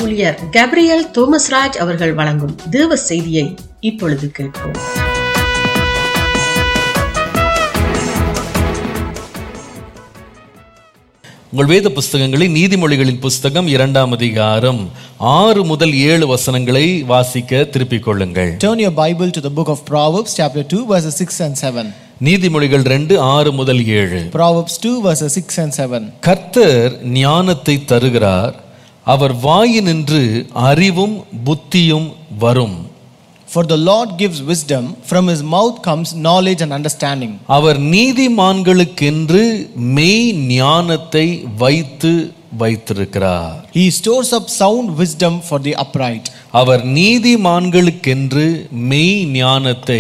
ஊழியர் கேப்ரியல் தோமஸ்ராஜ் அவர்கள் வழங்கும் தேவ செய்தியை இப்பொழுது கேட்போம் உங்கள் வேத புஸ்தகங்களை நீதிமொழிகளின் புஸ்தகம் இரண்டாம் அதிகாரம் ஆறு முதல் ஏழு வசனங்களை வாசிக்க திருப்பிக் கொள்ளுங்கள் Turn your Bible to the book of Proverbs, chapter 2, verses 6 and 7. நீதிமொழிகள் ரெண்டு ஆறு முதல் ஏழு Proverbs 2, verses 6 and 7. கர்த்தர் ஞானத்தை தருகிறார் அவர் வாயினின்று அறிவும் புத்தியும் வரும் For the Lord gives wisdom, from his mouth comes knowledge and understanding. அவர் நீதிமான்களுக்கென்று மெய் ஞானத்தை வைத்து வைத்திருக்கிறார் He stores up sound wisdom for the upright. அவர் நீதிமான்களுக்கென்று மெய் ஞானத்தை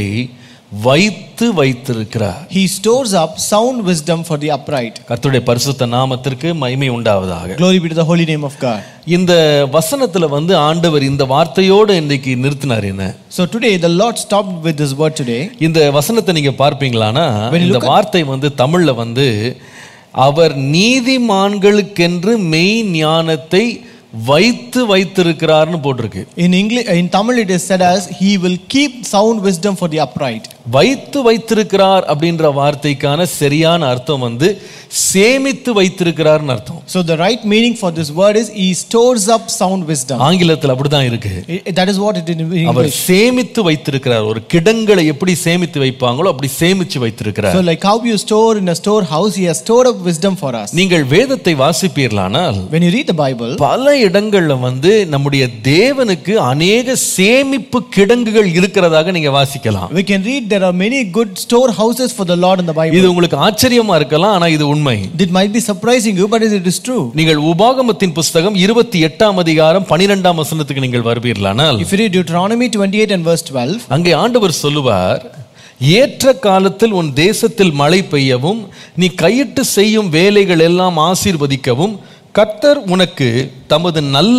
வைத்து வைத்திருக்கிறார் He stores up sound wisdom for the upright. கர்த்தருடைய பரிசுத்த நாமத்திற்கு மகிமை உண்டாவதாக Glory be to the holy name of God. இந்த வசனத்துல வந்து ஆண்டவர் இந்த வார்த்தையோடு இன்னைக்கு நிறுத்தினார் என்ன So today, the Lord stopped with this word today. இந்த வசனத்தை நீங்க பார்ப்பீங்களானா When you இந்த look at- வார்த்தை வந்து தமிழ்ல வந்து அவர் நீதிமான்களுக்கென்று மெய் ஞானத்தை வைத்து வைத்திருக்கிறார்னு போட்டிருக்கு In English, in Tamil, it is said as He will keep sound wisdom for the upright. வைத்து வைத்திருக்கிறார் அப்படின்ற வார்த்தைக்கான சரியான அர்த்தம் வந்து சேமித்து வைத்திருக்கிறார்னு அர்த்தம் So the right meaning for this word is He stores up sound wisdom. ஆங்கிலத்தில் அப்படிதான் இருக்கு I- That is what it is in our English. சேமித்து வைத்திருக்கிறார் ஒரு கிடங்களை எப்படி சேமித்து வைப்பாங்களோ அப்படி சேமிச்சு வைத்திருக்கிறார் So like how you store in a storehouse, He has stored up wisdom for us. நீங்கள் வேதத்தை வாசிப்பீர்களானால் When you read the Bible, பல இடங்கள்ல வந்து நம்முடைய தேவனுக்கு அநேக சேமிப்பு கிடங்குகள் இருக்கிறதாக நீங்க வாசிக்கலாம் we can read there are many good storehouses for the Lord in the Bible. இது உங்களுக்கு ஆச்சரியமா இருக்கலாம் ஆனா இது உண்மை It might be surprising you, but it is true. நீங்கள் உபாகமத்தின் புஸ்தகம் இருபத்தி எட்டாம் அதிகாரம் பனிரெண்டாம் வசனத்துக்கு நீங்கள் வருவீர்களானால் If you read Deuteronomy 28 and verse 12, அங்கே ஆண்டவர் சொல்லுவார் ஏற்ற காலத்தில் உன் தேசத்தில் மழை பெய்யவும் நீ கையிட்டு செய்யும் வேலைகள் எல்லாம் ஆசீர்வதிக்கவும் கர்த்தர் உனக்கு தமது நல்ல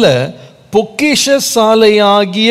பொக்கிஷசாலையாகிய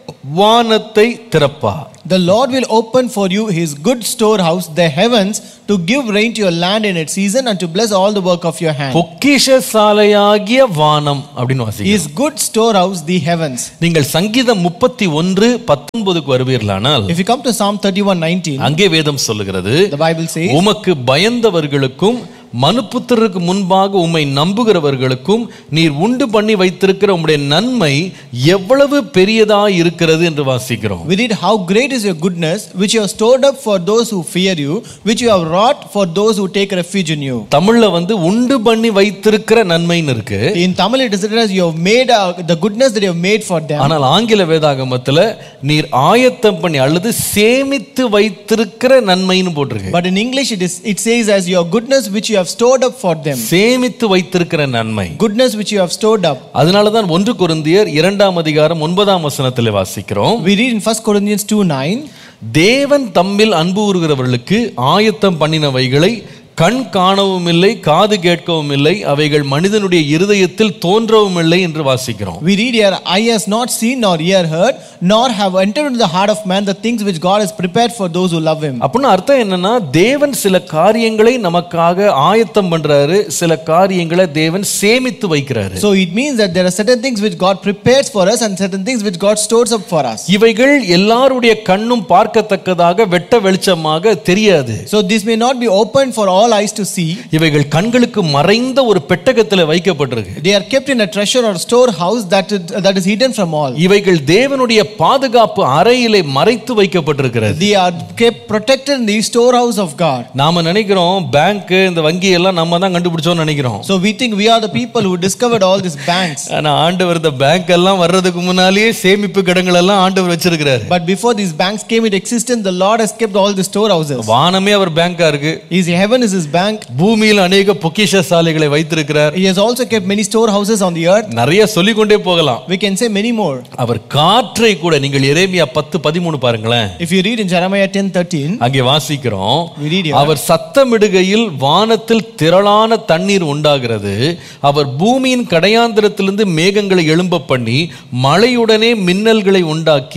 வானத்தை திறப்பார் the Lord will open for you His good storehouse, the heavens, to give rain to your land in its season and to bless all the work of your hand. பொக்கிஷசாலையாகிய வானம் அப்படின்னு வாசிக்கிறோம் His good storehouse, the heavens. நீங்கள் சங்கீதம் முப்பத்தி ஒன்று பத்தொன்பதுக்கு வருவீர்களானால் If you come to Psalm 31 19, அங்கே வேதம் சொல்லுகிறது the Bible says, உமக்கு பயந்தவர்களுக்கும் மனுப்புத்திரருக்கு முன்பாக உம்மை நம்புகிறவர்களுக்கும் நீர் உண்டு பண்ணி வைத்திருக்கிற உம்முடைய நன்மை எவ்வளவு பெரியதா இருக்கிறது என்று வாசிக்கிறோம் We read how great is your goodness, which you have stored up for those who fear you, which you have wrought for those who take refuge in you. தமிழ்ல வந்து உண்டு பண்ணி வைத்திருக்கிற நன்மைன்னு இருக்கு In Tamil, it is written as you have made uh, the goodness that you have made for them. ஆனால் ஆங்கில வேதாகமத்துல நீர் ஆயத்தம் பண்ணி அல்லது சேமித்து வைத்திருக்கிற நன்மைன்னு போட்டிருக்கு But in English, it is it says as your goodness which you have stored up for them. சேமித்து வைத்திருக்கிற நன்மை Goodness which you have stored up. அதனாலதான் ஒன்று கொரிந்தியர் இரண்டாம் அதிகாரம் ஒன்பதாம் வசனத்தில் வாசிக்கிறோம் We read in 1 Corinthians 2 9. தேவன் தம்மில் அன்பு கூறுகிறவர்களுக்கு ஆயத்தம் பண்ணினவைகளை கண் காணவும் இல்லை காது கேட்கவும் இல்லை அவைகள் மனிதனுடைய இருதயத்தில் தோன்றவும் இல்லை என்று வாசிக்கிறோம் We read here, Eye has not seen nor ear heard, nor have entered into the heart of man the things which God has prepared for those who love him. அப்படின்னு அர்த்தம் என்னன்னா தேவன் சில காரியங்களை நமக்காக ஆயத்தம் பண்றாரு சில காரியங்களை தேவன் சேமித்து வைக்கிறாரு So it means that there are certain things which God prepares for us and certain things which God stores up for us. இவைகள் எல்லாருடைய கண்ணும் பார்க்கத்தக்கதாக வெட்ட வெளிச்சமாக தெரியாது So this may not be open for all eyes to see. இவைகள் கண்களுக்கு மறைந்த ஒரு பெட்டகத்தில் வைக்கப்பட்டிருக்கு They are kept in a treasure or storehouse that is, that is hidden from all. இவைகள் தேவனுடைய பாதுகாப்பு அறையிலே மறைத்து வைக்கப்பட்டிருக்கிறது They are kept protected in the storehouse of God. நாம நினைக்கிறோம் பேங்க் இந்த வங்கி எல்லாம் நம்ம தான் கண்டுபிடிச்சோம்னு நினைக்கிறோம் So we think we are the people who discovered all these banks. ஆனா ஆண்டவர் இந்த பேங்க் எல்லாம் வர்றதுக்கு முன்னாலேயே சேமிப்பு கிடங்கள் எல்லாம் ஆண்டவர் வச்சிருக்கிறாரு But before these banks came into existence, the Lord has kept all the storehouses. வானமே அவர் பேங்கா இருக்கு His heaven is his bank. பூமியில் அநேக பொக்கிஷ சாலைகளை வைத்திருக்கிறார் He has also kept many storehouses on the earth. நிறைய சொல்லிக்கொண்டே போகலாம் We can say many more. அவர் காற்றை கூட நீங்கள் எரேமியா பத்து பதிமூணு பாருங்களேன் If you read in Jeremiah 10 13, அங்கே வாசிக்கிறோம் we read here. அவர் சத்தமிடுகையில் வானத்தில் திரளான தண்ணீர் உண்டாகிறது அவர் பூமியின் கடையாந்திரத்திலிருந்து மேகங்களை எழும்ப பண்ணி மழையுடனே மின்னல்களை உண்டாக்கி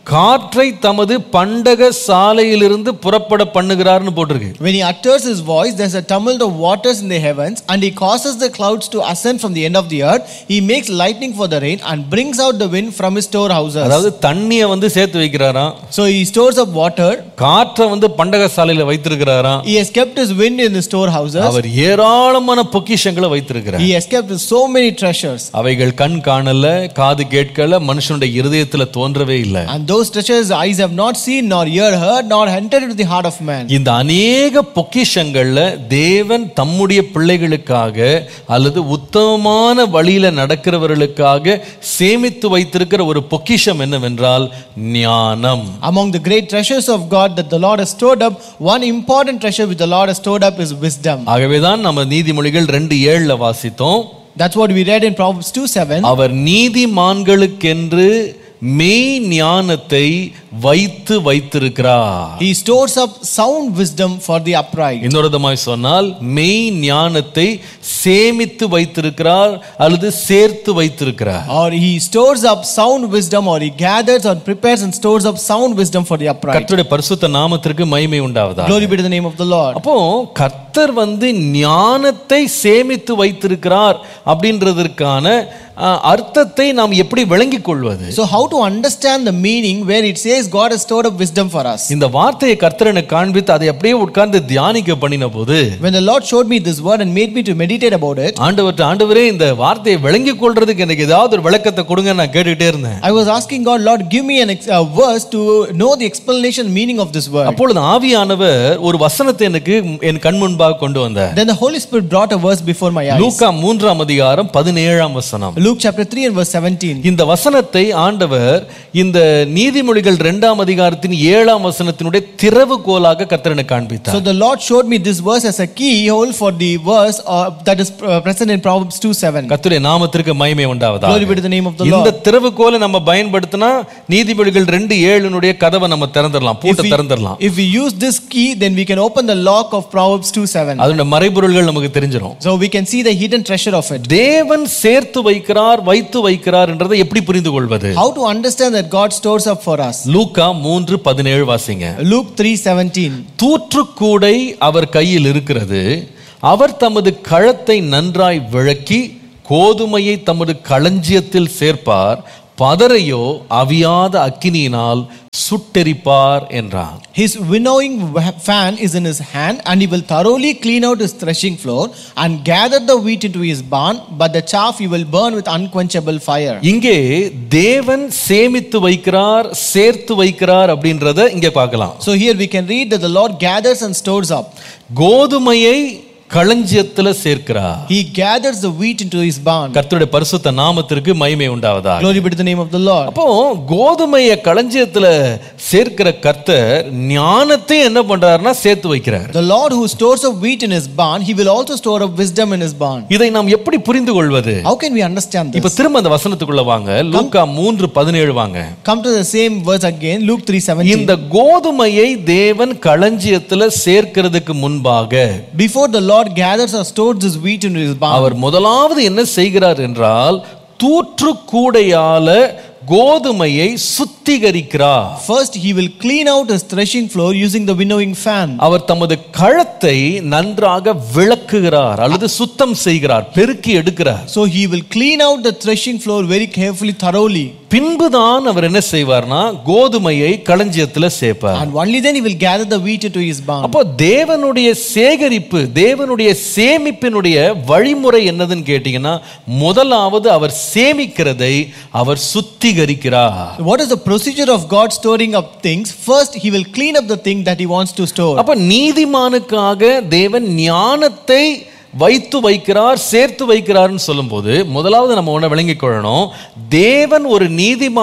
காற்றை தமது பண்டக சாலையிலிருந்து புறப்பட பண்ணுகிறார்னு போட்டிருக்கு When he utters his voice, there's a tumult of waters in the heavens, and he causes the clouds to ascend from the end of the earth. He makes lightning for the rain and brings out the wind from his storehouses. அதாவது தண்ணியை வந்து சேர்த்து வைக்கிறாராம் So he stores up water. காற்றை வந்து பண்டக சாலையில வைத்திருக்கிறாராம் He has kept his wind in his storehouses. அவர் ஏராளமான பொக்கிஷங்களை வைத்திருக்கிறார் He has kept so many treasures. அவைகள் கண் காணல காது கேட்கல மனுஷனுடைய இருதயத்துல தோன்றவே இல்லை And those treasures eyes have not seen, nor ear heard, nor entered into the heart of man. இந்த அநேக பொக்கிஷங்கள்ல தேவன் தம்முடைய பிள்ளைகளுக்காக அல்லது உத்தமமான வழியில நடக்கிறவர்களுக்காக சேமித்து வைத்திருக்கிற ஒரு பொக்கிஷம் என்னவென்றால் ஞானம் Among the great treasures of God that the Lord has stored up, one important treasure which the Lord has stored up is wisdom. ஆகவேதான் நம்ம நீதிமொழிகள் ரெண்டு ஏழுல வாசித்தோம் That's what we read in Proverbs 2 7. அவர் நீதிமான்களுக்கென்று மெய் ஞானத்தை வைத்து வைத்திருக்கிறார் He stores up sound wisdom for the upright. இன்னொரு விதமாய் சொன்னால் மெய் ஞானத்தை சேமித்து வைத்திருக்கிறார் அல்லது சேர்த்து வைத்திருக்கிறார் Or he stores up sound wisdom, or he gathers or prepares and stores up sound wisdom for the upright. கர்த்தருடைய பரிசுத்த நாமத்திற்கு மகிமை உண்டாவதா Glory be to the name of the Lord. அப்போ கர்த்தர் வந்து ஞானத்தை சேமித்து வைத்திருக்கிறார் அப்படின்றதற்கான அஹ், அர்த்தத்தை நாம் எப்படி விளங்கிக் கொள்வது So, how to understand the meaning where it says God has stored up wisdom for us? இந்த வார்த்தையை கர்த்தர் எனக்கு காண்பித்து அதை அப்படியே உட்கார்ந்து தியானிக்க பண்ணின போது When the Lord showed me this word and made me to meditate about it, ஆண்டவர்ட்ட ஆண்டவரே இந்த வார்த்தையை விளங்கிக் கொள்றதுக்கு எனக்கு ஏதாவது ஒரு விளக்கத்தை கொடுங்க நான் கேட்டுக்கிட்டே இருந்தேன் I was asking God, Lord, give me an ex- a verse to know the explanation meaning of this word. அப்பொழுது ஆவியானவர் ஒரு வசனத்தை எனக்கு என் கண் முன்பாக கொண்டு வந்தார் Then the Holy Spirit brought a verse before my eyes. லூக்கா மூன்றாம் அதிகாரம் பதினேழாம் வசனம் Luke chapter 3 and verse 17. இந்த வசனத்தை ஆண்டவர் இந்த நீதிமொழிகள் இரண்டாம் அதிகாரத்தின் ஏழாம் வசனத்தினுடைய திறவுகோலாக கர்த்தர் எனக்கு So காண்பித்தார் the Lord showed me this verse as a keyhole for the verse uh, that is uh, present in Proverbs 2 7. கர்த்தருடைய நாமத்திற்கு மகிமை உண்டாவதா Glory be to the name of the இந்த Lord. திறவுகோலை நம்ம பயன்படுத்தினா நீதிமொழிகள் ரெண்டு ஏழுனுடைய கதவை நம்ம திறந்துடலாம் If பூட்டை we, திறந்துடலாம் if we use this key, then we can open the lock of Proverbs 2 7. அதனுடைய மறைபொருள்கள் நமக்கு தெரிஞ்சிடும் So we can see the hidden treasure of it. தேவன் சேர்த்து வைக்கிறார் வைத்து வைக்கிறார் என்றதை எப்படி புரிந்து கொள்வது How to understand that God stores up for us? லூக்கா மூன்று பதினேழு வாசிங்க Luke 3 17. தூற்றுக்கூடை அவர் கையில் இருக்கிறது அவர் தமது களத்தை நன்றாய் விளக்கி கோதுமையை தமது களஞ்சியத்தில் சேர்ப்பார் பதரையோ அவியாத அக்கினியினால் சுட்டெரிப்பார் என்றார் His winnowing wa- fan is in his hand, and he will thoroughly clean out his threshing floor and gather the wheat into his barn, but the chaff he will burn with unquenchable fire. இங்கே தேவன் சேமித்து வைக்கிறார் சேர்த்து வைக்கிறார் அப்படின்றத இங்கே பார்க்கலாம் So here we can read that the Lord gathers and stores up. கோதுமையை களஞ்சியத்துல சேர்க்கிறார் He gathers the wheat into his barn. கர்த்தருடைய பரிசுத்த நாமத்திற்கு மகிமை உண்டாவதா Glory be to the name of the Lord. அப்போ கோதுமையை களஞ்சியத்துல சேர்க்கிற கர்த்தர் ஞானத்தை என்ன பண்றாருன்னா சேர்த்து வைக்கிறார் The Lord who stores up wheat in his barn, he will also store up wisdom in his barn. இதை நாம் எப்படி புரிந்து கொள்வது How can we understand இப்ப this? திரும்ப அந்த வசனத்துக்குள்ள வாங்க லூக்கா மூன்று பதினேழு வாங்க Come to the same verse again, Luke 3:17. இந்த கோதுமையை தேவன் களஞ்சியத்துல சேர்க்கிறதுக்கு முன்பாக Before the Lord gathers or stores this wheat into his barn, அவர் முதலாவது என்ன செய்கிறார் என்றால் தூற்று கூடையால கோதுமையை சுத்திகரிக்கிறார் first he will clean out his threshing floor using the winnowing fan. அவர் தமது களத்தை நன்றாக விளக்குகிறார் அல்லது சுத்தம் செய்கிறார் பெருக்கி எடுக்கிறார் So he will clean out the threshing floor very carefully, thoroughly. பின்புதான் அவர் என்ன செய்வார்னா கோதுமையை களஞ்சியத்துல சேர்ப்பார் And only then he will gather the wheat into his barn. அப்போ தேவனுடைய சேகரிப்பு தேவனுடைய சேமிப்பினுடைய வழிமுறை என்னதுன்னு கேட்டீங்கன்னா முதலாவது அவர் சேமிக்கிறதை அவர் சுத்திகரிக்கிறார் What is the procedure of God storing up things? First, he will clean up the thing that he wants to store. அப்ப நீதிமானுக்காக தேவன் ஞானத்தை வைத்து வைக்கிறார் சேர்த்து வைக்கிறார்னு சொல்லும்போது முதலாவது நம்ம ஒண்ண விளங்கிக் கொள்ளணும் தேவன் ஒரு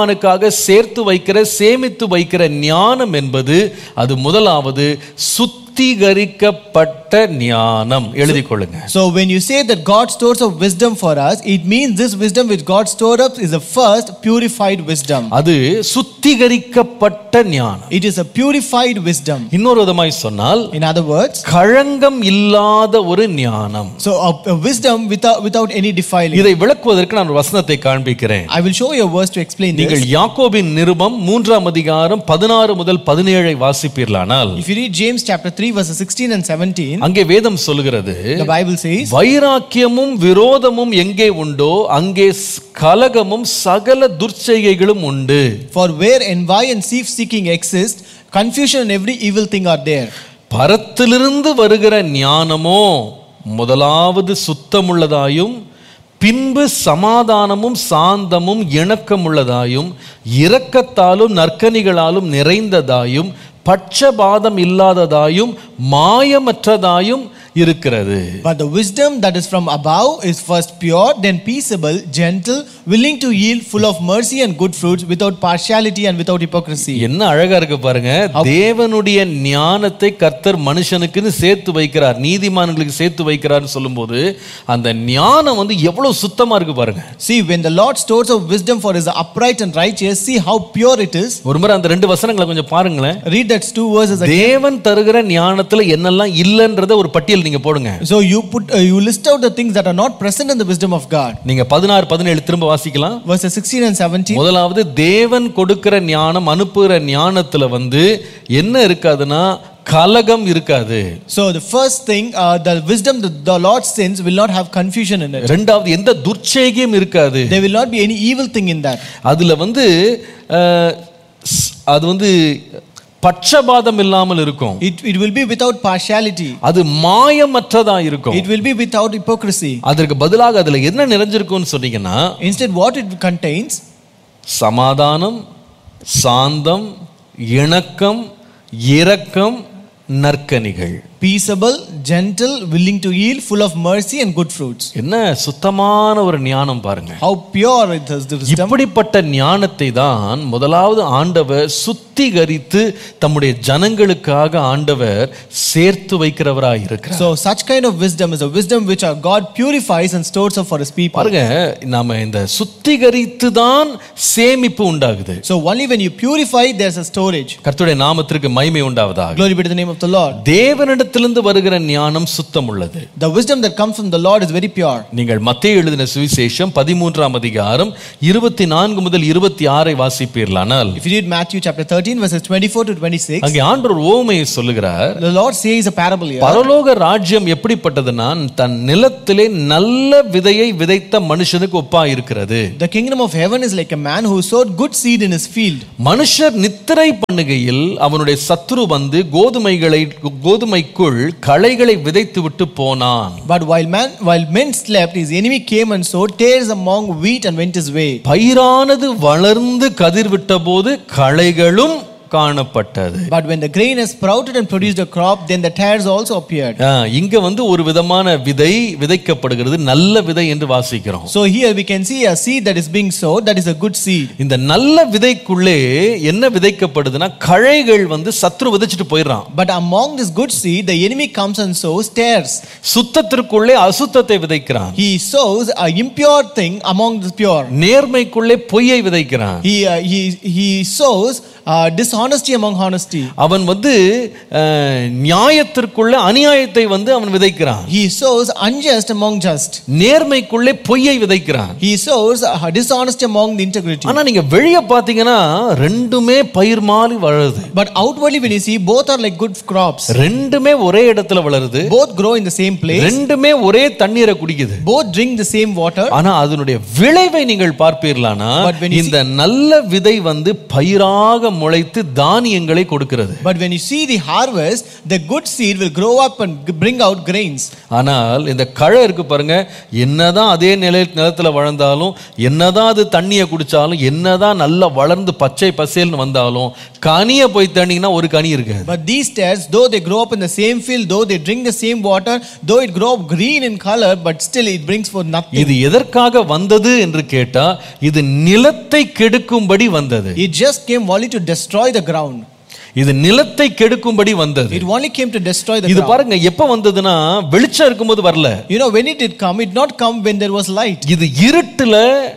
நீதிமானுக்காக சேர்த்து வைக்கிற சேமித்து வைக்கிற ஞானம் என்பது அது முதலாவது சுத்த சுத்திகரிக்கப்பட்ட ஞானம் எழுதிக் கொள்ளுங்க So when you say that God stores up wisdom for us, it means this wisdom which God stored up is the first purified wisdom. அது சுத்திகரிக்கப்பட்ட ஞானம் It is a purified wisdom. இன்னொரு விதமாய் சொன்னால் In other words, களங்கம் இல்லாத ஒரு ஞானம் so a, a wisdom without without any defiling. இதை விளக்குவதற்கு நான் ஒரு வசனத்தை காண்பிக்கிறேன் I will show you a verse to explain நீங்கள் this. யாக்கோபின் நிருபம் மூன்றாம் அதிகாரம் பதினாறு முதல் பதினேழை வாசிப்பீர்களானால் If you read James chapter 3 verses 16 and 17, அங்கே வேதம் சொல்லுகிறது the Bible says, வைராக்கியமும் விரோதமும் எங்கே உண்டோ அங்கே ஸ்- கலகமும் சகல துர்ச்செய்கைகளும் உண்டு For where envy and self-seeking exist, confusion and every evil thing are there. பரத்திலிருந்து வருகிற ஞானமோ முதலாவது சுத்தமுள்ளதாயும் பின்பு சமாதானமும் சாந்தமும் இணக்கமுள்ளதாயும் இரக்கத்தாலும் நற்கனிகளாலும் நிறைந்ததாயும் பட்சபாதம் இல்லாததாயும் மாயமற்றதாயும் இருக்கிறது But the wisdom that is from above is first pure, then peaceable, gentle, willing to yield, full of mercy and good fruits, without partiality and without hypocrisy. என்ன அழகா இருக்கு பாருங்க தேவனுடைய ஞானத்தை கர்த்தர் மனுஷனுக்குன்னு சேர்த்து வைக்கிறார் நீதிமான்களுக்கு சேர்த்து வைக்கிறார்னு சொல்லும்போது அந்த ஞானம் வந்து எவ்வளவு சுத்தமா இருக்கு பாருங்க See, when the Lord stores up wisdom for his upright and righteous, see how pure it is. ஒரு முறை அந்த ரெண்டு வசனங்களை கொஞ்சம் பாருங்களேன் Read that two verses again. தேவன் தருகிற ஞானத்துல என்னெல்லாம் இல்லைன்றத ஒரு பட்டியல் நீங்க போடுங்க So you put uh, you list out the things that are not present in the wisdom of God. நீங்க பதினாறு பதினேழு திரும்ப வாசிக்கலாம் Verses 16 and 17. முதலாவது தேவன் கொடுக்கிற ஞானம் அனுப்புகிற ஞானத்துல வந்து என்ன இருக்காதுன்னா கலகம் இருக்காது So the first thing, uh, the wisdom that the Lord sends will not have confusion in it. ரெண்டாவது எந்த துர்ச்செய்கையும் இருக்காது There will not be any evil thing in that. அதுல வந்து அஹ், ஸ்- அது வந்து பட்சபாதம் இல்லாமல் இருக்கும் It, it will be without partiality. அது மாயமற்றதா இருக்கும் It will be without hypocrisy. அதற்கு பதிலாக அதுல என்ன நிறைஞ்சிருக்கும்னு சொன்னீங்கன்னா Instead, what it contains சமாதானம் சாந்தம் இணக்கம் இரக்கம் நற்கனிகள் peaceable, gentle, willing to yield, full of mercy and good fruits. என்ன சுத்தமான ஒரு ஞானம் பாருங்க How pure it is the wisdom. இப்படிப்பட்ட ஞானத்தை தான் முதலாவது ஆண்டவர் சுத்திகரித்து தம்முடைய ஜனங்களுக்காக ஆண்டவர் சேர்த்து வைக்கிறவராய் இருக்கிறார் So such kind of wisdom is a wisdom which our God purifies and stores up for his people. பாருங்க நாம இந்த சுத்திகரித்து தான் சேமிப்பு உண்டாகுது So only when you purify, there's a storage. கர்த்தருடைய நாமத்திற்கு மகிமை உண்டாவதாக Glory be to the name of the Lord. தேவனிடத்திலிருந்து வருகிற ஞானம் சுத்தம் உள்ளது The wisdom that comes from the Lord is very pure. நீங்கள் மத்தேயு எழுதின சுவிசேஷம் பதிமூன்றாம் அதிகாரம் இருபத்தி நான்கு முதல் இருபத்தி ஆறை வாசிப்பீர்களானால் If you read Matthew chapter 13, verses 24 to 26, அங்கே ஆண்டவர் ஓமையை சொல்லுகிறார் the Lord says a parable here. பரலோக ராஜ்யம் எப்படிப்பட்டதுன்னா தன் நிலத்திலே நல்ல விதையை விதைத்த மனுஷனுக்கு ஒப்பா இருக்கிறது The kingdom of heaven is like a man who sowed good seed in his field. மனுஷர் நித்திரை பண்ணுகையில் அவனுடைய சத்துரு வந்து கோதுமைகளை கோதுமைக்குள் களைகளை விதைத்து விட்டு போனான் But while man while men slept, his enemy came and sowed tares among wheat and went his way. பயிரானது வளர்ந்து கதிர்விட்ட போது களைகளும் காணப்பட்டது But when the grain has sprouted and produced a crop, then the tares also appeared. ஆ, இங்க வந்து ஒரு விதமான விதை விதைக்கப்படுகிறது நல்ல விதை என்று வாசிக்கிறோம் So here we can see a seed that is being sowed, that is a good seed. இந்த நல்ல விதைக்குள்ளே என்ன விதைக்கப்படுதுன்னா கழைகள் வந்து சத்ரு விதைச்சிட்டு போயிடுறான் But among this good seed, the enemy comes and sows tares. சுத்தத்திற்குள்ளே அசுத்தத்தை விதைக்கிறான் He sows a impure thing among the pure. நேர்மைக்குள்ளே பொய்யை விதைக்கிறான் He, uh, he, he sows uh, dishonesty among honesty. அவன் வந்து அஹ், நியாயத்திற்குள்ள அநியாயத்தை வந்து அவன் விதைக்கிறான் He sows unjust among just. நேர்மைக்குள்ளே பொய்யை விதைக்கிறான் He sows uh, dishonesty among the integrity. ஆனா நீங்க வெளியே பாத்தீங்கன்னா ரெண்டுமே பயிர் மாதிரி வளருது But outwardly, when you see, both are like good crops. ரெண்டுமே ஒரே இடத்துல வளருது Both grow in the same place. ரெண்டுமே ஒரே தண்ணீரை குடிக்குது Both drink the same water. ஆனா அதனுடைய விளைவை நீங்கள் பார்ப்பீர்களானா But when you இந்த நல்ல விதை வந்து பயிராக முளைத்து தானியங்களை கொடுக்கிறது But when you see the harvest, the good seed will grow up and g- bring out grains. ஆனால் இந்த களை இருக்கு பாருங்க என்னதான் அதே நிலை நிலத்துல வளர்ந்தாலும் என்னதான் அது தண்ணியை குடிச்சாலும் என்னதான் நல்லா வளர்ந்து பச்சை பசேல்னு வந்தாலும் கனியை போய் தண்ணிங்கன்னா ஒரு கனி இருக்காது But these tares, though they grow up in the same field, though they drink the same water, though it grow up green in color, but still it brings forth nothing. இது எதற்காக வந்தது என்று கேட்டா இது நிலத்தை கெடுக்கும்படி வந்தது It just came only to destroy the ground. இது நிலத்தை கெடுக்கும்படி வந்தது It only came to destroy the இது ground. பாருங்க எப்ப வந்ததுன்னா வெளிச்சம் இருக்கும்போது வரல You know, when it did come, it not come when there was light. இது இருட்டுல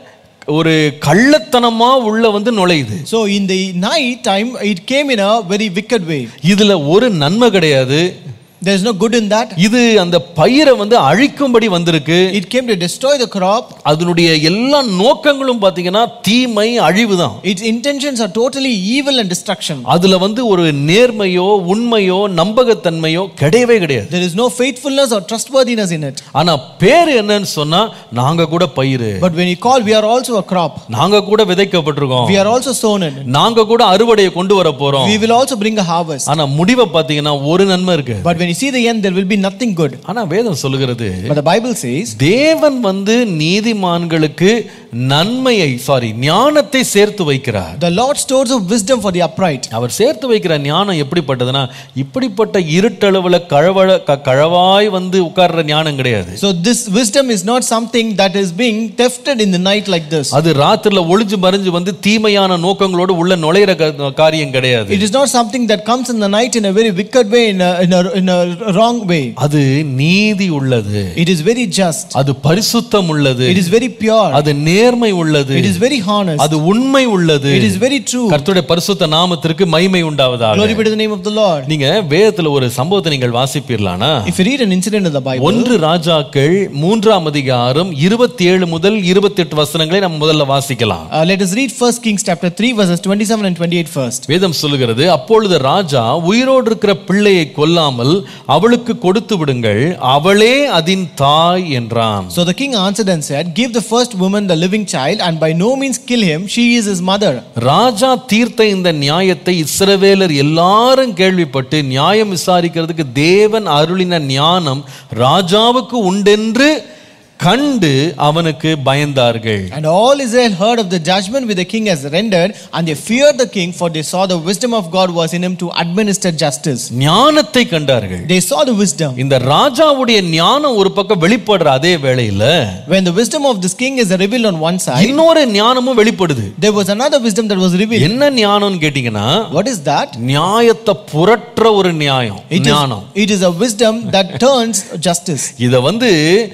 ஒரு கள்ளத்தனமா உள்ள வந்து நுழையுது So in the night time, it came in a very wicked way. இதுல ஒரு நன்மை கிடையாது There's no good in that. இது அந்த பயிரை வந்து அழிக்கும்படி வந்திருக்கு It came to destroy the crop. அதனுடைய எல்லா நோக்கங்களும் பாத்தீங்கன்னா தீமை அழிவு தான் Its intentions are totally evil and destruction. அதுல வந்து ஒரு நேர்மையோ உண்மையோ நம்பகத்தன்மையோ கிடையவே கிடையாது There is no faithfulness or trustworthiness in it. ஆனா பேர் என்னன்னு சொன்னா நாங்க கூட பயிர் But when you call, we are also a crop. நாங்க கூட விதைக்கப்பட்டிருக்கோம் We are also sown in. நாங்க கூட அறுவடையை கொண்டு வர போறோம் We will also bring a harvest. ஆனா முடிவை பாத்தீங்கன்னா ஒரு நன்மை இருக்கு But when you see the end, there will be nothing good. ஆனா வேதம் சொல்லுகிறது But the Bible says, தேவன் வந்து நீதிமான்களுக்கு நன்மையை சாரி ஞானத்தை சேர்த்து வைக்கிறார் the Lord stores up wisdom for the upright. அவர் சேர்த்து வைக்கிற ஞானம் எப்படிப்பட்டதுன்னா இப்படிப்பட்ட இருட்டளவுல கழவழ க- கழவாய் வந்து உட்கார்ற ஞானம் கிடையாது So this wisdom is not something that is being thefted in the night like this. அது ராத்திரில ஒளிஞ்சு மறைஞ்சு வந்து தீமையான நோக்கங்களோடு உள்ள நுழையிற க- காரியம் கிடையாது It is not something that comes in the night in a very wicked way, in a, in a, in a wrong way. அது நீதி உள்ளது It is very just. அது பரிசுத்தம் உள்ளது It is very pure. அது நேர்மை உள்ளது It is very honest. அது உண்மை உள்ளது It is very true. கர்த்தருடைய பரிசுத்த நாமத்திற்கு மகிமை உண்டாவதாக Glory be to the name of the Lord. நீங்க வேதத்துல ஒரு சம்பவத்தை நீங்கள் வாசிப்பீர்களானா If you read an incident in the Bible, ஒன்று ராஜாக்கள் மூன்றாம் அதிகாரம் இருபத்தி ஏழு முதல் இருபத்தி எட்டு வசனங்களை நம்ம முதல்ல வாசிக்கலாம் uh, let us read 1 Kings chapter 3, verses 27 and 28 first. வேதம் சொல்லுகிறது அப்பொழுது ராஜா உயிரோடு இருக்கிற பிள்ளையை கொல்லாமல் அவளுக்கு கொடுத்து விடுங்கள் அவளே அதின் தாய் என்றான் So the king answered and said, Give the first woman the living child, and by no means kill him, she is his mother. ராஜா தீர்த்த இந்த நியாயத்தை இஸ்ரவேலர் எல்லாரும் கேள்விப்பட்டு நியாயம் விசாரிக்கிறதுக்கு தேவன் அருளின ஞானம் ராஜாவுக்கு உண்டென்று கண்டு அவனுக்கு பயந்தார்கள் And all Israel heard of the judgment which the king has rendered, and they feared the king, for they saw the wisdom of God was in him to administer justice. ஞானத்தை கண்டார்கள் They saw the wisdom. இந்த ராஜாவுடைய ஞானம் ஒரு பக்கம் வெளிப்படுற அதே வேளையில When the wisdom of this king is revealed on one side, இன்னொரு ஞானமும் வெளிப்படுது there was another wisdom that was revealed. என்ன ஞானம்னு கேட்டீங்கன்னா What is that? நியாயத்தை புரட்டுற ஒரு நியாயம் It is, ஞானம் it is a wisdom that turns justice. இத வந்து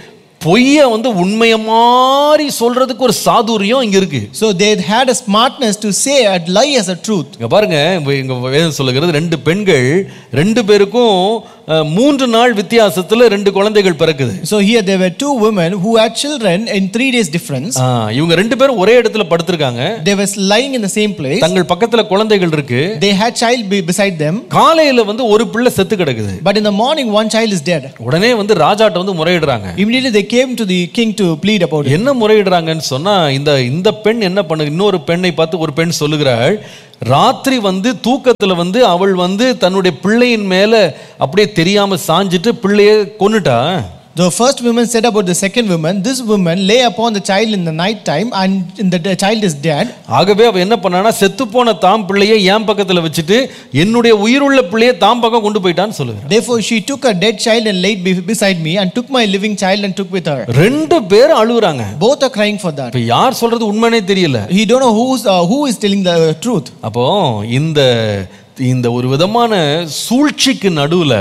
பொய்ய வந்து உண்மைய மாதிரி சொல்றதுக்கு ஒரு சாதுரியம் இங்க இருக்கு So they had a smartness to say a lie as a truth. இங்க பாருங்க இங்க- இங்க வேதம் சொல்லுகிறது ரெண்டு பெண்கள் ரெண்டு பேருக்கும் அஹ், மூன்று நாள் வித்தியாசத்துல ரெண்டு குழந்தைகள் பிறக்குது So here there were two women who had children in three days difference. ஆ, இவங்க ரெண்டு பேரும் ஒரே இடத்துல படுத்திருக்காங்க They were lying in the same place. தங்கள் பக்கத்துல குழந்தைகள் இருக்கு They had child be beside them. காலையில வந்து ஒரு பிள்ளை செத்து கிடக்குது But in the morning, one child is dead. உடனே வந்து ராஜாட்ட வந்து முறையிடுறாங்க Immediately they came to the king to plead about it. என்ன முறையிடுறாங்கன்னு சொன்னா இந்த இந்த பெண் என்ன பண்ணுது இன்னொரு பெண்ணை பார்த்து ஒரு பெண் சொல்லுகிறாள் ராத்திரி வந்து தூக்கத்துல வந்து அவள் வந்து தன்னுடைய பிள்ளையின் மேல அப்படியே தெரியாம சாஞ்சிட்டு பிள்ளைய கொன்னுட்டா The first woman said about the second woman, this woman lay upon the child in the night time and the the child is dead. ஆகவே அவ என்ன பண்ணானா செத்து போன தாம் பிள்ளையை என் பக்கத்துல வச்சுட்டு என்னுடைய உயிருள்ள பிள்ளையை தாம் பக்கம் கொண்டு போயிட்டான்னு சொல்லுகிறார் Therefore she took a dead child and laid be- beside me and took my living child and took with her. ரெண்டு பேரும் அழுகுறாங்க Both are crying for that. இப்ப யார் சொல்றது உண்மைனே தெரியல He don't know who's, uh, who is telling the truth. அப்போ இந்த இந்த ஒரு விதமான சூழ்ச்சிக்கு நடுவுல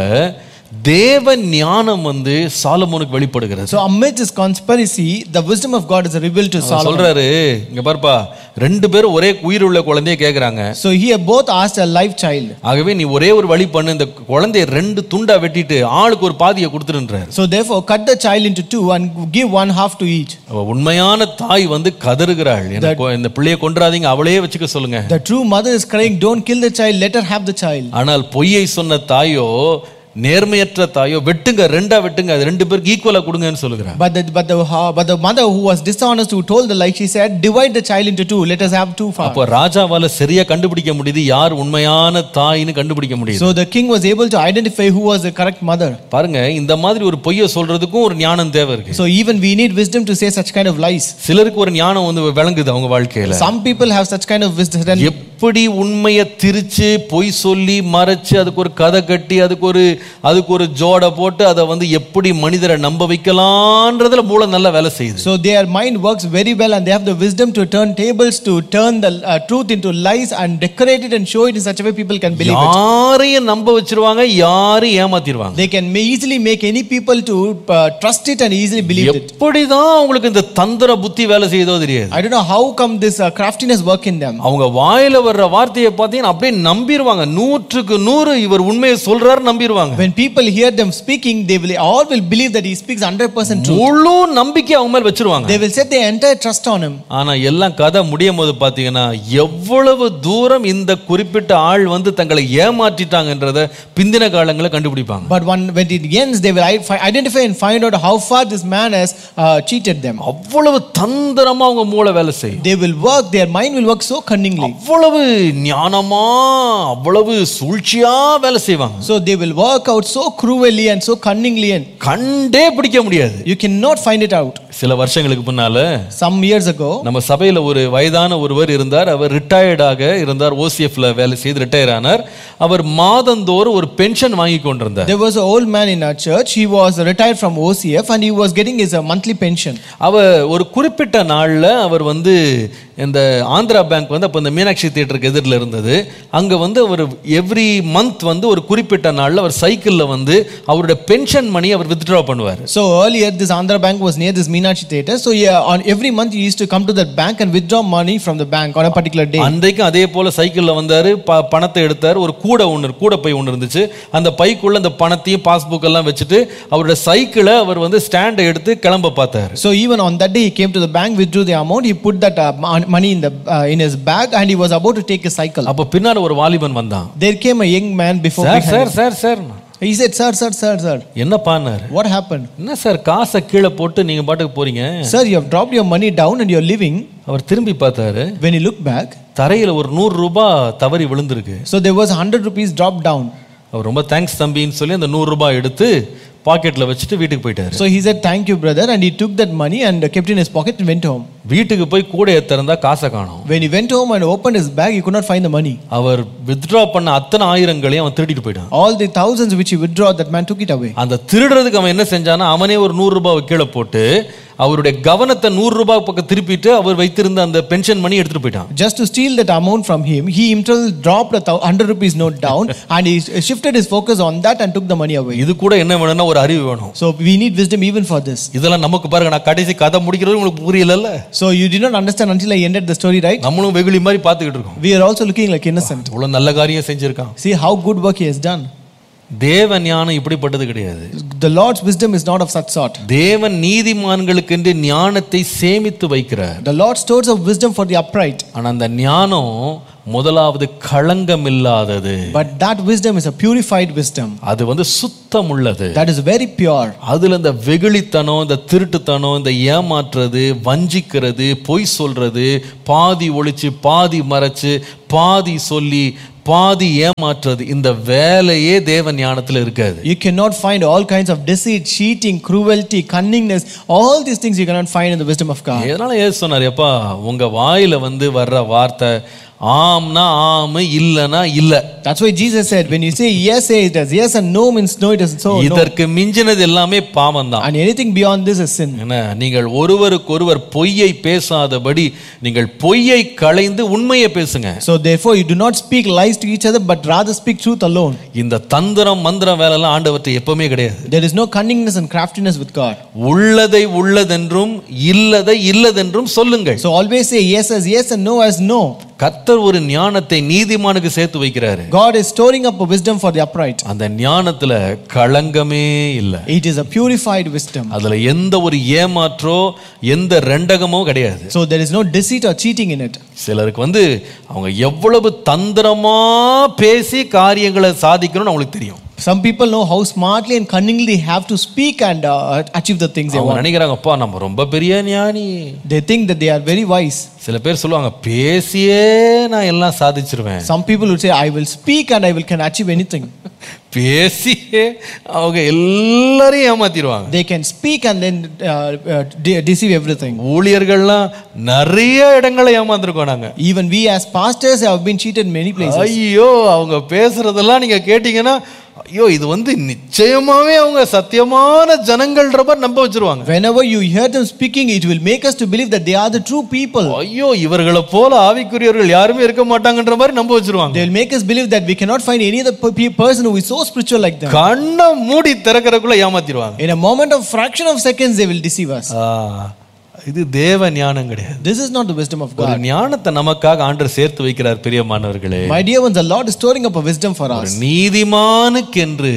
தேவ ஞானம் வந்து சாலமோனுக்கு வெளிப்படுகிறது So amidst this conspiracy, the wisdom of God is revealed to our Solomon. சொல்றாரு இங்க பாருப்பா ரெண்டு பேரும் ஒரே உயிர் உள்ள குழந்தைய கேக்குறாங்க So here both asked a live child. ஆகவே நீ ஒரே ஒரு வழி பண்ணு இந்த குழந்தைய ரெண்டு துண்டா வெட்டிட்டு ஆளுக்கு ஒரு பாதியை கொடுத்துருன்றாரு So therefore cut the child into two and give one half to each. அவ உண்மையான தாய் வந்து கதறுகிறாள் எனக்கு இந்த பிள்ளைய கொன்றாதீங்க அவளே வச்சுக்க சொல்லுங்க The true mother is crying, Don't kill the child, let her have the child. ஆனால் பொய்யை சொன்ன தாயோ நேர்மையற்ற தாயோ வெட்டுங்க ரெண்டா வெட்டுங்க அது ரெண்டு பேருக்கு ஈக்குவலா கொடுங்கன்னு சொல்லுகிறார் But the, but, the, uh, but the mother who was dishonest, who told the lie, she said, Divide the child into two, let us have two half. அப்போ ராஜாவால சரியா கண்டுபிடிக்க முடியுது யார் உண்மையான தாயின்னு கண்டுபிடிக்க முடியுது So the king was able to identify who was the correct mother. பாருங்க இந்த மாதிரி ஒரு பொய்யை சொல்றதுக்கும் ஒரு ஞானம் தேவை இருக்கு So even we need wisdom to say such kind of lies. சிலருக்கு ஒரு ஞானம் வந்து விளங்குது அவங்க வாழ்க்கையில Some people have such kind of wisdom. எப்படி உண்மையை திரிச்சு பொய் சொல்லி மறைச்சு அதுக்கு ஒரு கதை கட்டி அதுக்கு ஒரு அதுக்கு ஒரு ஜோடை போட்டு அதை வந்து எப்படி மனிதரை நம்ப வைக்கலான்றதுல மூளை நல்லா வேலை செய்யுது So their mind works very well and they have the wisdom to turn tables, to turn the uh, truth into lies and decorate it and show it in such a way people can believe it. யாரையும் நம்ப வச்சிருவாங்க யாரையும் ஏமாத்திடுவாங்க They can ma- easily make any people to uh, trust it and easily believe it. எப்படிதான் அவங்களுக்கு இந்த தந்திர புத்தி வேலை செய்யுதோ தெரியாது I don't know how come this uh, craftiness work in them. அவங்க வாயில வர்ற வார்த்தையை பார்த்தீங்கன்னா அப்படியே நம்பிடுவாங்க நூற்றுக்கு நூறு இவர் உண்மையை சொல்றாரு நம்பிடுவாங்க When people hear them speaking, they will all will believe that he speaks 100% truth. முழு நம்பிக்கை அவங்க மேல வச்சிருவாங்க They will set their entire trust on him. ஆனா எல்லாம் கதை முடியும் போது பாத்தீங்கன்னா எவ்வளவு தூரம் இந்த குறிப்பிட்ட ஆள் வந்து தங்களை ஏமாற்றிட்டாங்கன்றத பிந்தின காலங்களில் கண்டுபிடிப்பாங்க But one, when it ends, they will i- fi- identify and find out how far this man has uh, cheated them. அவ்வளவு தந்திரமா அவங்க மூளை வேலை செய்யும் They will work, their mind will work so cunningly. அவ்வளவு ஞானமா அவ்வளவு சூழ்ச்சியா வேலை செய்வாங்க So they will work out so cruelly and so cunningly, and கண்டே பிடிக்க முடியாது you cannot find it out. சில வருஷங்களுக்கு முன்னால Some years ago, நம்ம சபையில ஒரு வயதான ஒருவர் இருந்தார் அவர் ரிட்டையர்டாக இருந்தார் ஓசிஎஃப்ல வேலை செய்து ரிட்டையர் ஆனார் அவர் மாதந்தோறும் ஒரு பென்ஷன் வாங்கி கொண்டிருந்தார் there was an old man in our church. He was retired from OCF and he was getting his uh, monthly pension. அவர் ஒரு குறிப்பிட்ட நாள்ல அவர் வந்து இந்த ஆந்திரா பேங்க் வந்து அப்போ இந்த மீனாட்சி தியேட்டருக்கு எதிரில் இருந்தது அங்கே வந்து அவர் எவ்ரி மந்த் வந்து ஒரு குறிப்பிட்ட நாளில் அவர் சைக்கிளில் வந்து அவருடைய பென்ஷன் மணி அவர் வித்ட்ரா பண்ணுவார் So earlier, this Andhra bank was near this Meenakshi theatre. So yeah, on every month he used to come to that bank and withdraw money from the bank on a particular day. அன்றைக்கும் அதே போல் சைக்கிளில் வந்தார் ப பணத்தை எடுத்தார் ஒரு கூடை ஒன்று கூடை பை ஒன்று இருந்துச்சு அந்த பைக்குள்ள அந்த பணத்தையும் பாஸ்புக் எல்லாம் வச்சுட்டு அவருடைய சைக்கிளை அவர் வந்து ஸ்டாண்டை எடுத்து கிளம்ப பார்த்தார் So even on that day, he came to the bank, withdrew the amount, he put that uh, mon- money in the uh, in his bag, and he was about to take a cycle. அப்போ பின்னால் ஒரு வாலிபன் வந்தான் There came a young man before. Sir behind sir him. Sir sir He said, "Sir, sir, sir, sir, என்ன பானார் what happened? என்ன sir காசை கீழே போட்டு நீங்க பாட்டுக்கு போறீங்க Sir, you have dropped your money down and you're living." அவர் திரும்பி பார்த்தாரு When he looked back, தரையில ஒரு நூறு ரூபாய் தவறி விழுந்திருக்கு so there was hundred rupees dropped down. அவர் ரொம்ப தேங்க்ஸ் தம்பின்னு சொல்லி அந்த நூறு ரூபாய் எடுத்து பாக்கெட்ல வச்சுட்டு வீட்டுக்கு போயிட்டாரு So he said, "Thank you, brother," and he took that money and kept it in his pocket and went home. வீட்டுக்கு போய் கூடையை திறந்தா காசை காணோம் When he went home and opened his bag, he could not find the money. அவர் withdraw பண்ண அத்தனை ஆயிரங்களையும் அவன் திருடிட்டு போயிட்டான் All the thousands which he withdrew, that man took it away. அந்த திருடுறதுக்கு அவன் என்ன செஞ்சானா அவனே ஒரு நூறு ரூபாய் கீழே போட்டு அவருடைய கவனத்தை நூறு ரூபாய் பக்கம் திருப்பிட்டு அவர் வைத்திருந்த அந்த பென்ஷன் மணி எடுத்துட்டு போயிட்டான் Just to steal that amount from him, he himself dropped a thou- hundred rupees note down and he shifted his focus on that and took the money away. இது கூட என்ன வேணும்னா ஒரு அறிவு வேணும் So we need wisdom even for this. இதெல்லாம் நமக்கு பாருங்க நான் கடைசி கதை முடிக்கிறது உங்களுக்கு புரியலல்ல So you did not understand until I ended the story, right? நம்மளும் வெகுளி மாதிரி பார்த்துக்கிட்டு இருக்கோம் We are also looking like innocent. இவ்வளவு நல்ல காரியம் செஞ்சிருக்கான் See how good work he has done. தேவ ஞானம் இப்படிப்பட்டது கிடையாது The Lord's wisdom is not of such sort. தேவன் நீதிமான்களுக்கென்று ஞானத்தை சேமித்து வைக்கிறார் The Lord stores up wisdom for the upright. ஆனா அந்த ஞானம் முதலாவது களங்கம் இல்லாதது But that wisdom is a purified wisdom. அது வந்து சுத்தம் உள்ளது That is very pure. அதுல இந்த வெகுளித்தனம் இந்த திருட்டுத்தனம் இந்த ஏமாற்றுறது வஞ்சிக்கிறது பொய் சொல்றது பாதி ஒளிச்சு பாதி மறைச்சு பாதி சொல்லி பாதி ஏமாற்றுறது இந்த வேலையே தேவ ஞானத்துல இருக்காது You cannot find all kinds of deceit, cheating, cruelty, cunningness. All these things you cannot find in the wisdom of God. எதனால ஏசு சொன்னார் எப்பா உங்க வாயில வந்து வர்ற வார்த்தை ஆம்னா ஆமு இல்லைன்னா இல்ல That's why Jesus said, when you say yes, say it as yes, and no means no, it is so. No. இதற்கு மிஞ்சினது எல்லாமே பாவம் தான் And anything beyond this is sin. என்ன நீங்கள் ஒருவருக்கொருவர் பொய்யை பேசாதபடி நீங்கள் பொய்யை களைந்து உண்மையை பேசுங்க So therefore, you do not speak lies to each other, but rather speak truth alone. இந்த தந்திரம் மந்திரம் வேலைலாம் ஆண்டவர்கிட்ட எப்பவுமே கிடையாது There is no cunningness and craftiness with God. உள்ளதை உள்ளதென்றும் இல்லதை இல்லதென்றும் சொல்லுங்கள் So always say yes as yes and no as no. கர்த்தர் ஒரு ஞானத்தை நீதிமானுக்கு சேர்த்து வைக்கிறாரு God is storing up a wisdom for the upright. அந்த ஞானத்துல களங்கமே இல்லை It is a purified wisdom. அதுல எந்த ஒரு ஏமாற்றோ எந்த ரெண்டகமோ கிடையாது So there is no deceit or cheating in it. சிலருக்கு வந்து அவங்க எவ்வளவு தந்திரமா பேசி காரியங்களை சாதிக்கணும்னு அவங்களுக்கு தெரியும் Some people know how smartly and cunningly they have to speak and uh, achieve the things they அவங்க want. நினைக்கிறாங்கப்பா நம்ம ரொம்ப பெரிய ஞானி They think that they are very wise. சில பேர் சொல்லுவாங்க பேசியே நான் எல்லாம் சாதிச்சிருவேன் Some people would say, I will speak and I will can achieve anything. பேசி அவங்க எல்லாரையும் ஏமாத்திடுவாங்க They can speak and then uh, uh, de- deceive everything. ஊழியர்கள்லாம் நிறைய இடங்களை ஏமாந்துருக்கோம் நாங்க Even we as pastors have been cheated many places. ஐயோ அவங்க பேசுறதெல்லாம் நீங்க கேட்டீங்கன்னா ஐயோ இது வந்து நிச்சயமாவே அவங்க சத்தியமான ஜனங்கள்ன்ற மாதிரி நம்ப வச்சிருவாங்க Whenever you hear them speaking, it will make us to believe that they are the true people. ஐயோ இவர்களை போல ஆவிக்குரியவர்கள் யாருமே இருக்க மாட்டாங்கன்ற மாதிரி நம்ப வச்சிருவாங்க They will make us believe that we cannot find any other pe- pe- person who is so spiritual like them. கண்ணை மூடி திறக்கறதுக்குள்ள ஏமாத்திடுவாங்க In a moment of fraction of seconds, they will deceive us. ஆ, இது தேவ ஞானம் கிடையாது This is not the wisdom of ஒரு God. ஞானத்தை நமக்காக ஆண்டர் சேர்த்து வைக்கிறார் பிரியமானவர்களே My dear ones, the Lord is storing up a wisdom for ஒரு us. நீதிமானுக்கென்று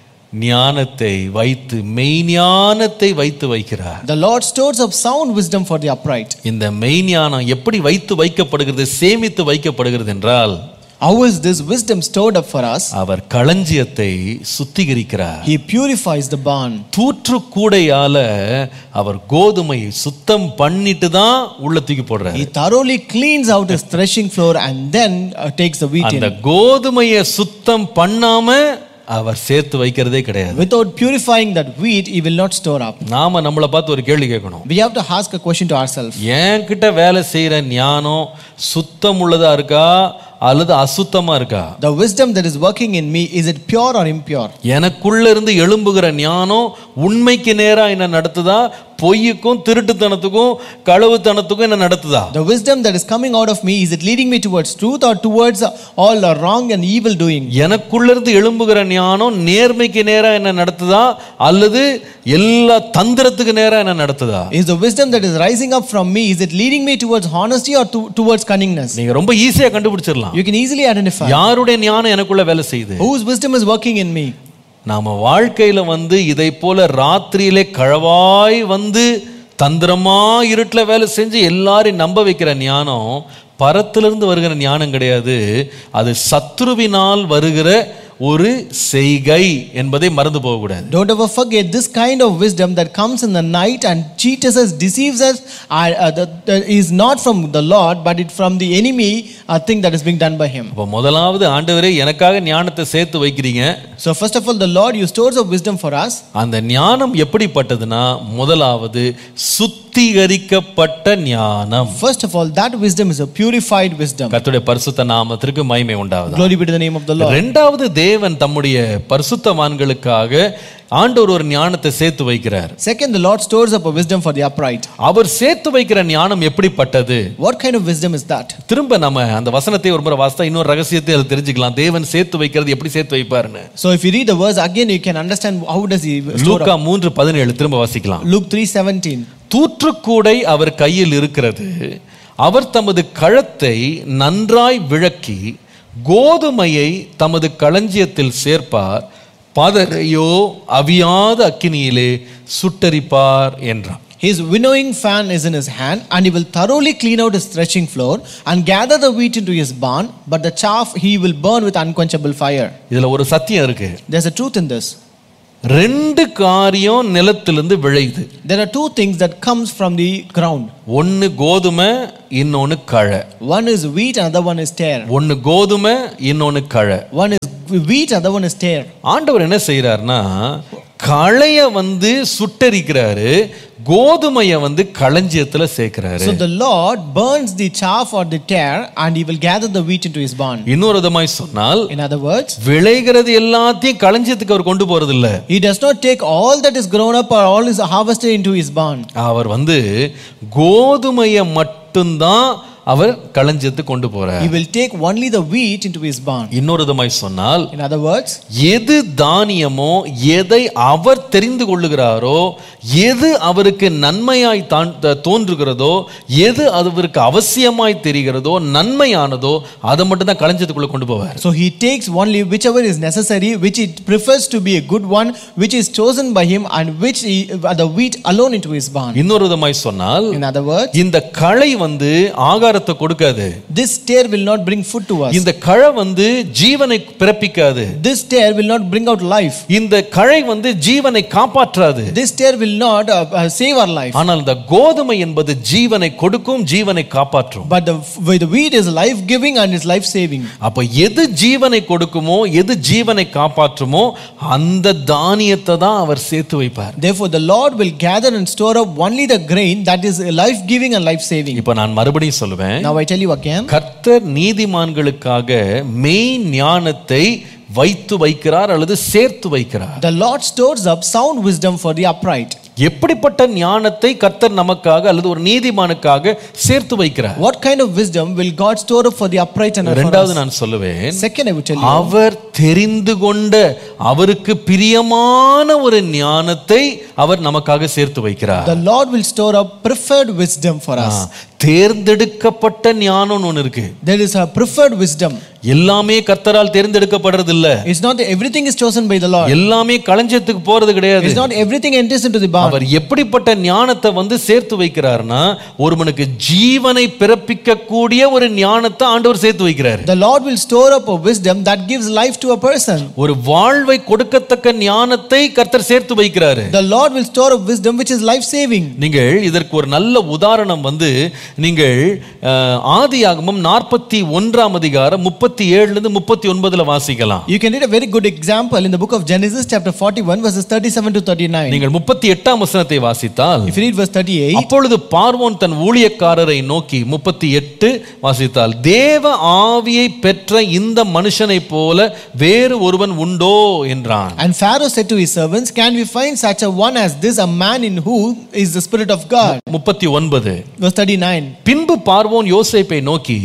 ஞானத்தை வைத்து மெய்ஞானத்தை வைத்து வைக்கிறார் The Lord stores up sound wisdom for the upright. இந்த மெய்ஞானம் எப்படி வைத்து வைக்கப்படுகிறது சேமித்து வைக்கப்படுகிறது என்றால் How is this wisdom stored up for us? Our களஞ்சியத்தை சுத்திகரிக்கிறார் He purifies the barn. தூற்று கூடையால அவர் கோதுமையை சுத்தம் பண்ணிட்டு தான் உள்ள தூக்கி போடுறார் He thoroughly cleans out his threshing floor and then uh, takes the wheat அந்த in. கோதுமையை சுத்தம் பண்ணாம அவர் சேர்த்து வைக்கிறதே கிடையாது Without purifying that wheat, he will not store up. நாம நம்மளை பார்த்து ஒரு கேள்வி கேட்கணும் We have to ask a question to ourselves. என்கிட்ட வேலை செய்யற ஞானம் சுத்தம் உள்ளதா இருக்கா அல்லது அசுத்தமா இருக்கா The wisdom that is working in me, is it pure or impure? எனக்குள்ள இருந்து எழும்புகிற ஞானம் உண்மைக்கு நேரா என்ன நடத்துதா பொய்யுக்கும் திருட்டுத்தனத்துக்கும் களவுத்தனத்துக்கும் என்ன நடத்துதா The wisdom that is coming out of me, is it leading me towards truth or towards all uh, wrong and evil doing? எனக்குள்ள இருந்து எழும்புகிற ஞானம் நேர்மைக்கு நேரா என்ன நடத்துதா அல்லது எல்லா தந்திரத்துக்கு நேரா என்ன நடத்துதா Is the wisdom that is rising up from me, is it leading me towards honesty or to, towards cunningness? நீங்க ரொம்ப ஈஸியா கண்டுபிடிச்சிடலாம் You can easily identify யாருடைய ஞானம் எனக்குள்ள வேலை செய்யுது whose wisdom is working in me. நாம வாழ்க்கையில வந்து இதை போல ராத்திரியிலே களவாய் வந்து தந்திரமா இருட்டில் வேலை செஞ்சு எல்லாரையும் நம்ப வைக்கிற ஞானம் பரத்திலிருந்து வருகிற ஞானம் கிடையாது அது சத்ருவினால் வருகிற ஒரு செய்கை என்பதை மறந்து போகக்கூடாது Don't ever forget this kind of wisdom that comes in the night and cheats us, deceives us, uh, uh, that, that is not from the Lord, but it from the enemy, a thing that is being done by him. அப்போ முதலாவது ஆண்டவரே எனக்காக ஞானத்தை சேர்த்து வைக்கிறீங்க So first of all, the Lord, you stores of wisdom for us. அந்த ஞானம் எப்படிப்பட்டதுன்னா முதலாவது சுத்திகரிக்கப்பட்ட ஞானம் First of all, that wisdom is a purified wisdom. கர்த்தருடைய பரிசுத்த நாமத்திற்கு மகிமை உண்டாவது Glory be to the name of the Lord. ரெண்டாவது தேவன் தம்முடைய பரிசுத்தவான்களுக்காக ஆண்டவர் ஒரு ஞானத்தை சேர்த்து வைக்கிறார் Second, the Lord stores up a wisdom for the upright. அவர் சேர்த்து வைக்கிற ஞானம் எப்படிப்பட்டது What kind of wisdom is that? திரும்ப நம்ம அந்த வசனத்தை ஒரு முறை வாசித்தா இன்னொரு ரகசியத்தை அதில் தெரிஞ்சுக்கலாம் தேவன் சேர்த்து வைக்கிறது எப்படி சேர்த்து வைப்பாருன்னு So if you read the verse again, you can understand how does he store up. லூக்கா மூன்று பதினேழு திரும்ப வாசிக்கலாம் Luke 3:17. தூற்றுக்கூடை அவர் கையில் இருக்கிறது அவர் தமது கழத்தை நன்றாய் விளக்கி கோதுமையை தமது களஞ்சியத்தில் சேர்ப்பார் பதரையோ அவியாத அக்கினியிலே சுட்டரிப்பார் என்றார் His winnowing fan is in his hand, and he will thoroughly clean out his threshing floor and gather the wheat into his barn, but the chaff he will burn with unquenchable fire. இதுல ஒரு சத்தியம் இருக்கு There's a truth in this. ரெண்டு காரியம் நிலத்திலிருந்து விளையுது There are two things that comes from the ground. ஒன்னு கோதுமை இன்னொன்னு களை One is wheat, another one is tare. ஒன்னு கோதுமை இன்னொன்னு களை One is wheat, another one is tare. ஆண்டவர் என்ன செய்யறாருன்னா களைய வந்து சுட்டரிக்கிறாரு கோதுமையை வந்து களஞ்சியத்துல சேர்க்கிறாரு So the Lord burns the chaff or the tare, and he will gather the wheat into his barn. இன்னொரு விதமாய் சொன்னால் In other words, விளைகிறது எல்லாத்தையும் களஞ்சியத்துக்கு அவர் கொண்டு போறது இல்ல he does not take all that is grown up or all is harvested into his barn. அவர் வந்து கோதுமையை மட்டும்தான் அவர் களஞ்சியத்துக்கு கொண்டு போறார் He will take only the wheat into his barn. இன்னொரு விதமாய் சொன்னால் In other words, எது தானியமோ எதை அவர் தெரிந்து கொள்ளுகிறாரோ எது அவருக்கு நன்மையாய் தான் த- தோன்றுகிறதோ எது அவருக்கு அவசியமாய் தெரிகிறதோ நன்மையானதோ அதை மட்டும் தான் களஞ்சியத்துக்குள்ள கொண்டு போவார் So he takes only whichever is necessary, which he prefers to be a good one, which is chosen by him, and which he, uh, the wheat alone into his barn. இன்னொரு விதமாய் சொன்னால் In other words, இந்த களை வந்து ஆகார ஆகாரத்தை கொடுக்காது This tear will not bring food to us. இந்த களை வந்து ஜீவனை பிறப்பிக்காது This tear will not bring out life. இந்த களை வந்து ஜீவனை காப்பாற்றாது This tear will not uh, uh, save our life. ஆனால் இந்த கோதுமை என்பது ஜீவனை கொடுக்கும் ஜீவனை காப்பாற்றும் But the, the wheat is life giving and is life saving. அப்ப எது ஜீவனை கொடுக்குமோ எது ஜீவனை காப்பாற்றுமோ அந்த தானியத்தை தான் அவர் சேர்த்து வைப்பார் Therefore, the Lord will gather and store up only the grain that is life giving and life saving. இப்ப நான் மறுபடியும் சொல்லுவேன் Now I tell you again. கர்த்தர் நீதிமான்களுக்காக மெய் ஞானத்தை வைத்து வைக்கிறார் அல்லது சேர்த்து வைக்கிறார் The Lord stores up sound wisdom for the upright. எப்படிப்பட்ட ஞானத்தை கர்த்தர் நமக்காக அல்லது ஒரு நீதிமானுக்காக சேர்த்து வைக்கிறார் What kind of wisdom will God store up for the upright and for இரண்டாவது us? நான் சொல்லுவேன் Second, I would tell you. அவர் தெரிந்து கொண்ட அவருக்கு பிரியமான ஒரு ஞானத்தை அவர் நமக்காக சேர்த்து வைக்கிறார் The Lord will store up preferred wisdom for us. தேர்ந்தெடுக்கப்பட்ட ஞானம்னு ஒன்று இருக்கு There is a preferred wisdom. எல்லாமே கர்த்தரால் தேர்ந்தெடுக்கப்படுறது இல்ல It's not that everything is chosen by the Lord. எல்லாமே களஞ்சியத்துக்கு போறது கிடையாது It's not everything enters into the barn. அவர் எப்படிப்பட்ட ஞானத்தை வந்து சேர்த்து வைக்கிறார்னா ஒருவனுக்கு ஜீவனை பிறப்பிக்க கூடிய ஒரு ஞானத்தை ஆண்டவர் சேர்த்து வைக்கிறார் The Lord will store up a wisdom that gives life to a person. ஒரு வாழ்வை கொடுக்கத்தக்க ஞானத்தை கர்த்தர் சேர்த்து வைக்கிறாரு The Lord will store up wisdom which is life saving. நீங்கள் இதற்கு ஒரு நல்ல உதாரணம் வந்து நீங்கள் அஹ், ஆதியாகமம் நாற்பத்தி ஒன்றாம் அதிகாரம் முப்பத்தி ஏழுல இருந்து முப்பத்தி ஒன்பதுல வாசிக்கலாம் You can read a very good example in the book of Genesis, chapter 41, verses 37 to 39. நீங்கள் முப்பத்தி எட்டாம் வசனத்தை வாசித்தால் If you read verse 38, அப்பொழுது பார்வோன் தன் ஊழியக்காரரை நோக்கி முப்பத்தி எட்டு வாசித்தால் தேவ ஆவியை பெற்ற இந்த மனுஷனைப் போல வேறு ஒருவன் உண்டோ என்றான் and Pharaoh said to his servants, Can we find such a one as this, a man in whom is the Spirit of God? முப்பத்தி ஒன்பது Verse 39. பின்பு பார்வோன் யோசேப்பை நோக்கி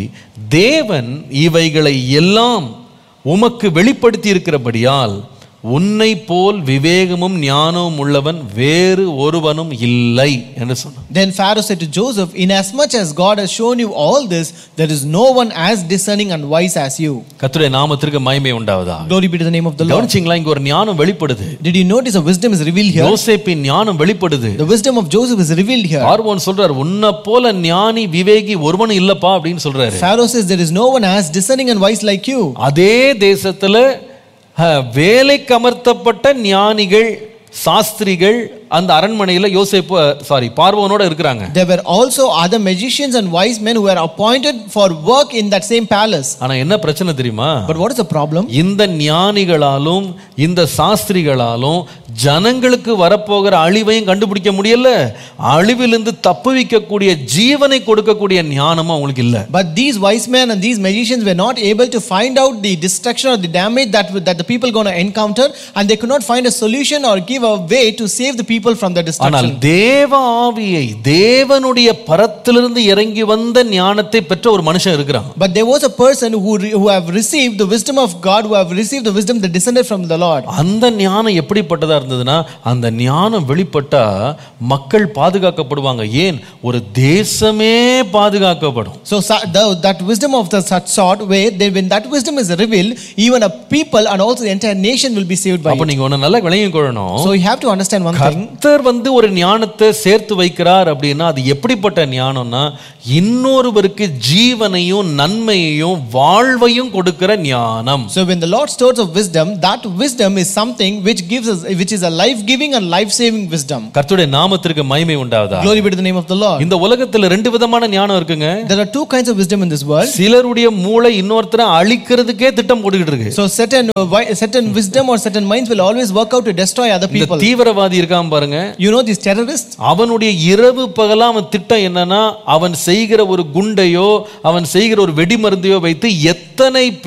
தேவன் இவைகளை எல்லாம் உமக்கு வெளிப்படுத்தி இருக்கிறபடியால் உன்னை போல் விவேகமும் ஞானமும் உள்ளவன் வேறு ஒருவனும் இல்லை என்று சொன்னான் Then Pharaoh said to Joseph, Inasmuch as God has shown you all this, there is no one as discerning and wise as you. கர்த்தருடைய நாமத்திற்கு மகிமை உண்டாவதா Glory be to the name of the Lord. கவனிச்சிங்களா இங்க ஒரு ஞானம் வெளிப்படுது Did you notice a wisdom is revealed here? யோசேப்பின் ஞானம் வெளிப்படுது The wisdom of Joseph is revealed here. பார்வோன் சொல்றார் உன்னை போல ஞானி விவேகி ஒருவனும் இல்லப்பா அப்படின்னு சொல்றாரு Pharaoh says, There is no one as discerning and wise like you. அதே தேசத்துல அஹ், வேலைக்கு அமர்த்தப்பட்ட ஞானிகள் சாஸ்திரிகள் அந்த அரண்மனையில யோசேப்பு சாரி பார்வோனோட இருக்கிறாங்க There were also other magicians and wise men who were appointed for work in that same palace. ஆனா என்ன பிரச்சனை தெரியுமா But what is the problem? இந்த ஞானிகளாலும் இந்த சாஸ்திரிகளாலும் ஜனங்களுக்கு வரப்போகிற அழிவையும் கண்டுபிடிக்க முடியல அழிவிலிருந்து தப்புவிக்கக்கூடிய ஜீவனை கொடுக்கக்கூடிய ஞானமும் அவங்களுக்கு இல்ல But these wise men and these magicians were not able to find out the destruction or the damage that, that the people going to encounter, and they could not find a solution or give a way to save the people from the ஆனால் destruction. தேவ ஆவியை தேவனுடைய பரத்திலிருந்து இறங்கி வந்த ஞானத்தை பெற்ற ஒரு மனுஷன் இருக்கிறான் But there was a person who, re- who have received the wisdom of God, who have received the wisdom that descended from the Lord. அந்த ஞானம் எப்படிப்பட்டதா இருந்ததுன்னா அந்த ஞானம் வெளிப்பட்டா மக்கள் பாதுகாக்கப்படுவாங்க ஏன் ஒரு தேசமே பாதுகாக்கப்படும் So sa- the, that wisdom of the such sort, where they, when that wisdom is revealed, even a people and also the entire nation will be saved by அப்ப it. நீங்க ஒண்ணு நல்லா விளங்கி கொள்ளணும் So you have to understand one thing. கர்த்தர் வந்து ஒரு ஞானத்தை சேர்த்து வைக்கிறார் அப்படின்னா அது எப்படிப்பட்ட ஞானம்னா இன்னொருவருக்கு ஜீவனையும் நன்மையையும் வாழ்வையும் கொடுக்கிற ஞானம் So when the Lord stores of wisdom, that wisdom is something which gives us, which is a life-giving and life-saving wisdom. கர்த்தருடைய நாமத்திற்கு மகிமை உண்டாவதா Glory be to the name of the Lord. இந்த உலகத்துல ரெண்டு விதமான ஞானம் இருக்குங்க There are two kinds of wisdom in this world. சிலருடைய மூளை இன்னொருத்தரை அழிக்கிறதுக்கே திட்டம் போட்டுக்கிட்டு இருக்கு So certain uh, wi- certain wisdom or certain minds will always work out to destroy other இந்த people. தீவிரவாதி இருக்கான் பாருங்க You know these terrorists? அவனுடைய இரவு பகலா அவன் திட்டம் என்னன்னா அவன் செய்கிற ஒரு குண்டையோ அவன் செய்கிற ஒரு வெடிமருந்தையோ வைத்து எத்தனை